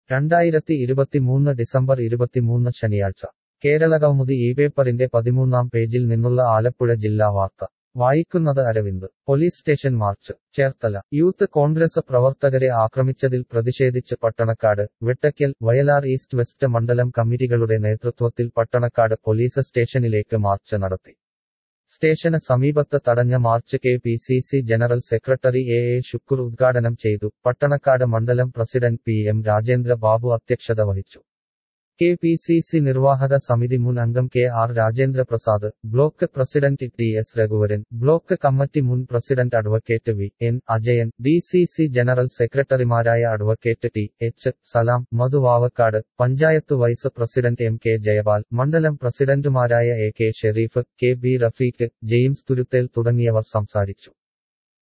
രണ്ടായിരത്തി ഇരുപത്തിമൂന്ന് ഡിസംബർ ഇരുപത്തിമൂന്ന് ശനിയാഴ്ച കേരള കൗമുദി ഈ പേപ്പറിന്റെ പതിമൂന്നാം പേജിൽ നിന്നുള്ള ആലപ്പുഴ ജില്ലാ വാർത്ത വായിക്കുന്നത് Aravind police station march Cherthala youth Congress പ്രവർത്തകരെ ആക്രമിച്ചതിൽ പ്രതിഷേധിച്ച് പട്ടണക്കാട് വെട്ടയ്ക്കൽ വയലാർ ഈസ്റ്റ് വെസ്റ്റ് മണ്ഡലം കമ്മിറ്റികളുടെ നേതൃത്വത്തിൽ പട്ടണക്കാട് പോലീസ് സ്റ്റേഷനിലേക്ക് മാർച്ച് നടത്തി സ്റ്റേഷന് സമീപത്ത് തടഞ്ഞ march K P C C general secretary A A Shukkoor ഉദ്ഘാടനം ചെയ്തു പട്ടണക്കാട് മണ്ഡലം president P M Rajendra Babu അധ്യക്ഷത വഹിച്ചു കെ പി സി സി നിർവാഹക സമിതി മുൻ അംഗം K R Rajendra Prasad block president T S Raghuvaran block committee മുൻ president advocate V N Ajayan D C C general സെക്രട്ടറിമാരായ advocate T H Salam Madhu Vavakkad panchayat vice president M K Jayapal മണ്ഡലം പ്രസിഡന്റുമാരായ A K Shareef K B Rafeeq James Thuruthel തുടങ്ങിയവർ സംസാരിച്ചു